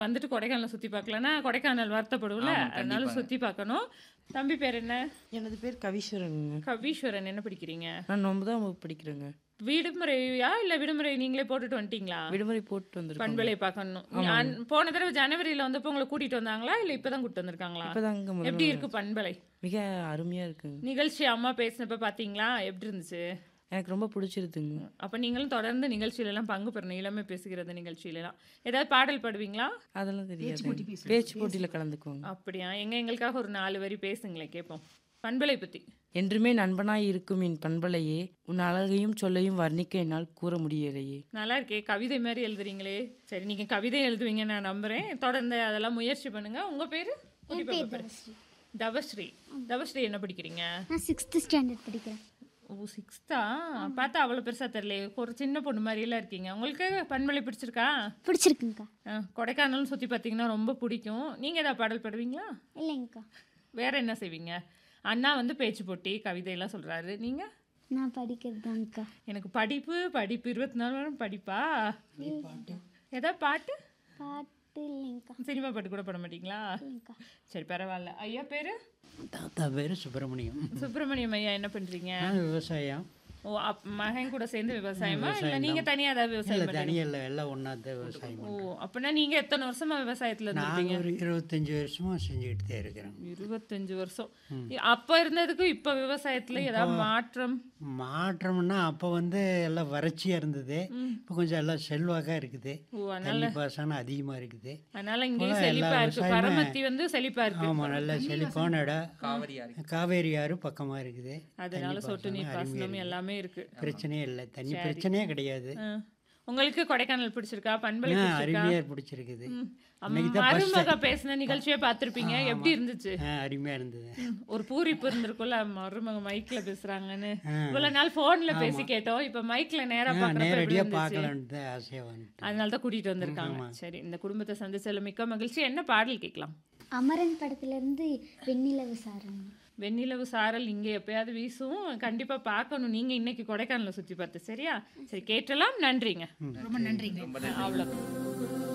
வந்துட்டு கொடைக்கானல சுத்தி பார்க்கலன்னா கொடைக்கானல் வருத்தப்படும்ல ஆமா, அதனால கண்டிப்பாங்க. சுத்தி பார்க்கணும் தம்பி பேர் என்ன எனது பேர் கவிஸ்வரனுங்க கவீஸ்வரன் என்ன படிக்கிறீங்க நான் ஒன்பதாம் வகுப்பு படிக்கிறேங்க விடுமுறையா இல்ல விடுமுறை நீங்களே போட்டுட்டு வந்துட்டீங்களா விடுமுறை போட்டு வந்திருக்கோம் பண்பலை பார்க்கணும் நான் போன தடவை ஜனவரியில வந்தப்போ உங்களை கூட்டிட்டு வந்தாங்களா இல்ல இப்பதான் கூட்டிட்டு வந்திருக்காங்களா இப்போதாங்க முதல் எப்படி இருக்கு பண்பலை மிக அருமையா இருக்குங்க நிகழ்ச்சி அம்மா பேசினப்ப பாத்தீங்களா எப்படி இருந்துச்சு எனக்கு ரொம்ப பிடிச்சிருதுங்க அப்ப நீங்களும் தொடர்ந்து நிகழ்ச்சியில எல்லாம் பங்கு பெறணும் இளமை பேசுகிறது நிகழ்ச்சியில எல்லாம் ஏதாவது பாடல் பாடுவீங்களா அதெல்லாம் தெரியாது பேச்சு போட்டியில கலந்துக்குவாங்க அப்படியா எங்க எங்களுக்காக ஒரு நாலு வரி பேசுங்களேன் கேட்போம் பண்பலை பத்தி என்றுமே நண்பனாய் இருக்கும் என் பண்பலையே உன் அழகையும் சொல்லையும் வர்ணிக்க என்னால் கூற முடியலையே நல்லா இருக்கே கவிதை மாதிரி எழுதுறீங்களே சரி நீங்க கவிதை எழுதுவீங்க நான் நம்புறேன் தொடர்ந்து அதெல்லாம் முயற்சி பண்ணுங்க உங்க பேரு குட்டி பாப்பா பேரு? தவஸ்ரீ தவஸ்ரீ என்ன படிக்கிறீங்க நான் சிக்ஸ்த்து ஸ்டாண்டர்ட் படிக்கிறேன் ஓ சிக்ஸ்த்தா பார்த்தா அவ்வளோ பெருசா தெரியல ஒரு சின்ன பொண்ணு மாதிரியெல்லாம் இருக்கீங்க உங்களுக்கு பண்பலை பிடிச்சிருக்கா பிடிச்சிருக்குங்கக்கா ஆ, கொடைக்கானல் சுற்றி பார்த்தீங்கன்னா ரொம்ப பிடிக்கும் நீங்கள் ஏதாவது பாடல் பாடுவீங்களா இல்லைங்கக்கா வேற என்ன செய்வீங்க அண்ணா வந்து பேச்சு போட்டி கவிதையெல்லாம் சொல்கிறாரு நீங்கள் நான் படிக்கிறது தாங்க்கா எனக்கு படிப்பு படிப்பு இருபத்தி நாலு நேரம் படிப்பா ஏதாவது பாட்டு பாட்டு இல்லைங்கக்கா சினிமா பாட்டு கூட பாட மாட்டீங்களா இல்லைங்கக்கா சரி பரவாயில்ல ஐயா பேர் தாத்தா பேர் சுப்பிரமணியம் சுப்பிரமணியம் ஐயா என்ன பண்ணுறீங்க நான் விவசாயம் ஓ அப் மகன் கூட சேர்ந்து விவசாயமா இல்லை நீங்கள் தனியாக ஏதாவது விவசாயம் இல்லை பண்ணுறீங்க தனியாக இல்லை எல்லாம் ஒன்றா தான் விவசாயம் ஓ பண்ணுறோம். அப்படின்னா நீங்கள் எத்தனை வருஷமா விவசாயத்தில் இருந்திருப்பீங்க நான் ஒரு இருபத்தஞ்சி வருஷமாக செஞ்சுக்கிட்டு தான் இருக்கிறேன் இருபத்தஞ்சு வருஷம் அப்ப இருந்ததுக்கும் இப்ப விவசாயத்துல ஏதாவது மாற்றம் மாற்றம்னா அப்போ வந்து எல்லாம் வறட்சியாக இருந்தது இப்போ கொஞ்சம் எல்லாம் செல்வாக்காக இருக்குது ஓ அதனால தண்ணி பாசனம் அதிகமாக இருக்குது அதனால இங்கேயும் இப்போலாம் செழிப்பா எல்லா இருக்கு விவசாயமே- பரமத்தி வந்து செழிப்பா இருக்கு ஆமாம் நல்ல செழிப்பான இடம் காவேரி ஆறு பக்கமாக இருக்குது அதனால தண்ணி சொட்டு நீர் பாசனம் பாசனம் அருமையா எல்லாமே இருக்கு இருக்குது. பிரச்சனையே இல்லை தண்ணி பிரச்சனையே கிடையாது ஆ. உங்களுக்கு கொடைக்கானல் பிடிச்சிருக்கா பண்பலை ஆ, பிடிச்சிருக்கா அருமையாக பிடிச்சிருக்குது ம். இன்னைக்கு தான் first மருமக பேசின நிகழ்ச்சியை பார்த்திருப்பீங்க எப்படி இருந்துச்சு ஆ அருமையாக இருந்தது ஒரு பூரிப்பு இருந்திருக்கும்ல மருமக மைக்ல பேசுறாங்கன்னு இவ்வளவு நாள் போன்ல பேசி கேட்டோம் இப்ப மைக்ல நேரா பாக்குறப்ப எப்படி நேரடியாக இருந்துச்சு பார்க்கலான்ட்டு ஆசையாக வந்துட்டு அதனால தான் கூட்டிட்டு வந்திருக்காங்க சரி இந்த குடும்பத்தை சந்திச்சதுல மிக்க மகிழ்ச்சி என்ன பாடல் கேட்கலாம் அமரன் படத்துலேருந்து வெண்ணிலவு சாரன் வெண்ணிலவு சாரல் இங்க எப்பயாவது வீசும் கண்டிப்பா பார்க்கணும் நீங்க இன்னைக்கு கொடைக்கானல சுத்தி பார்த்து சரியா சரி கேட்டலாம் நன்றிங்க ரொம்ப நன்றிங்க அவ்வளவு